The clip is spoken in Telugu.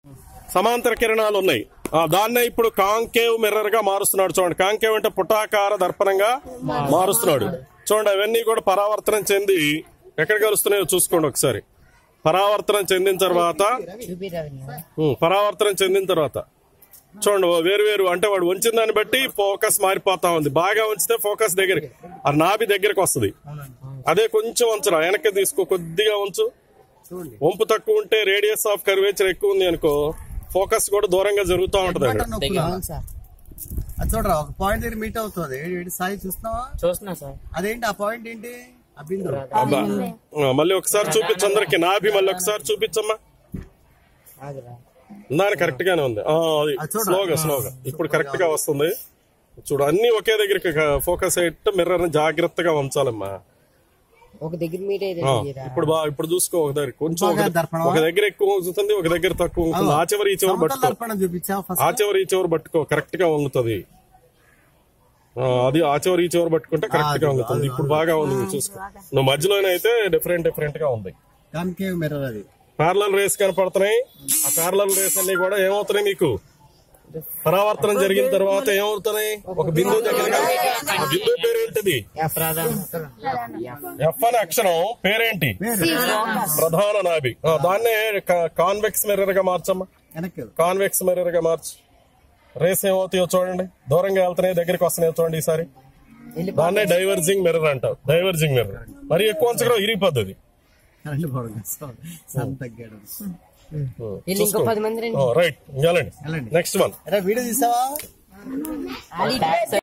సమాంతర కిరణాలు ఉన్నాయి ఆ, దాన్నే ఇప్పుడు కాంకేవ్ మిర్రర్ గా మారుస్తున్నాడు చూడండి కాంకేవ్ అంటే పుటాకార దర్పణంగా మారుస్తున్నాడు చూడండి అవన్నీ కూడా పరావర్తనం చెంది ఎక్కడ కలుస్తున్నాయో చూసుకోండి ఒకసారి పరావర్తనం చెందిన తర్వాత ఉం, పరావర్తనం చెందిన తర్వాత చూడండి ఓ వేరు వేరు అంటే వాడు ఉంచిన దాన్ని బట్టి ఫోకస్ మారిపోతా ఉంది బాగా ఉంచితే ఫోకస్ దగ్గర ఆ నాభి దగ్గరకు వస్తుంది అదే కొంచెం ఉంచరా వెనక్కి తీసుకో కొద్దిగా ఉంచు వంపు తక్కువ ఉంటే రేడియస్ ఆఫ్ కర్వేచర్ ఎక్కువ ఉంది అనుకో ఫోకస్ కూడా దూరంగా జరుగుతూ ఉంటది అక్కడ అవును సార్ అది చూడరా ఒక పాయింట్ దగ్గర మీట్ అవుతుంది ఏడు ఏడు సాయి చూస్తున్నావా చూస్తున్నా సార్ అదేంటి ఆ పాయింట్ ఏంటి ఆ బిందు అబ్బా. ఆ, మళ్ళీ ఒకసారి చూపించు అందరికి నాభి మళ్ళీ ఒకసారి చూపించమ్మా ఆగురా దాని కరెక్ట్ గానే ఉంది ఆ, అది అది చూడు. స్లోగా స్లోగా ఇప్పుడు కరెక్ట్ గా వస్తుంది చూడు అన్ని ఒకే దగ్గరికి ఫోకస్ అయ్యేట్టు మిర్రర్ జాగ్రత్తగా ఉంచాలమ్మా ఒక దగ్గర మీట్ అయితే ఆ, ఇప్పుడు బా ఇప్పుడు చూసుకో ఒక దగ్గర కొంచెం ఒక- బాగా దర్పణమా? ఒక దగ్గర ఎక్కువ ఉంచుతుంది ఒక దగ్గర తక్కువ ఉంటుంది ఆ చివరి ఈ చివరి సమతల పట్టుకో దర్పణం చూపించావు ఆ ఫస్ట్ చివరి ఈ చివరి పట్టుకో కరెక్ట్ గా వంగుతుంది ఆ, అది ఆ చివరి ఈ చివరి పట్టుకుంటే కరెక్ట్ గా అది, వంగుతుంది అది, ఇప్పుడు బాగా ఉంది చూసుకో నువ్వు మధ్యలోనైతే డిఫరెంట్ డిఫరెంట్ గా ఉంది కాన్కేవ్ మిర్రర్ అది పార్లల్ రేస్ కనపడుతున్నాయి ఆ పార్లల్ రేస్ అన్ని కూడా ఏమవుతున్నాయి మీకు పరావర్తనం జరిగిన తర్వాత ఏమవుతున్నాయి ఒక బిందువు దగ్గర ఆ బిందువు పేరేంటిది ఎఫ్ అనే అక్షరం పేరేంటి ప్రధాన నాభి ఆ, దాన్నే కాన్వెక్స్ మిర్రర్ గా మార్చమ్మా వెనక్కి కాన్వెక్స్ మిర్రర్ గా మార్చు రేస్ ఏమవుతాయో చూడండి దూరంగా వెళ్తున్నాయి దగ్గరికి వస్తున్నాయో చూడండి ఈసారి దాన్నే డైవర్జింగ్ మిర్రర్ అంటారు డైవర్జింగ్ మిర్రర్ మరి ఎక్కువ ఉంచడం ఇరిగిపోద్ది అది కరెంట్ పోవడం సన్ తగ్గాడు వీళ్ళు ఇంకో పది మంది రండి రైట్ వెళ్ళండి వెళ్ళండి. నెక్స్ట్ వన్ అరే వీడియో తీసావా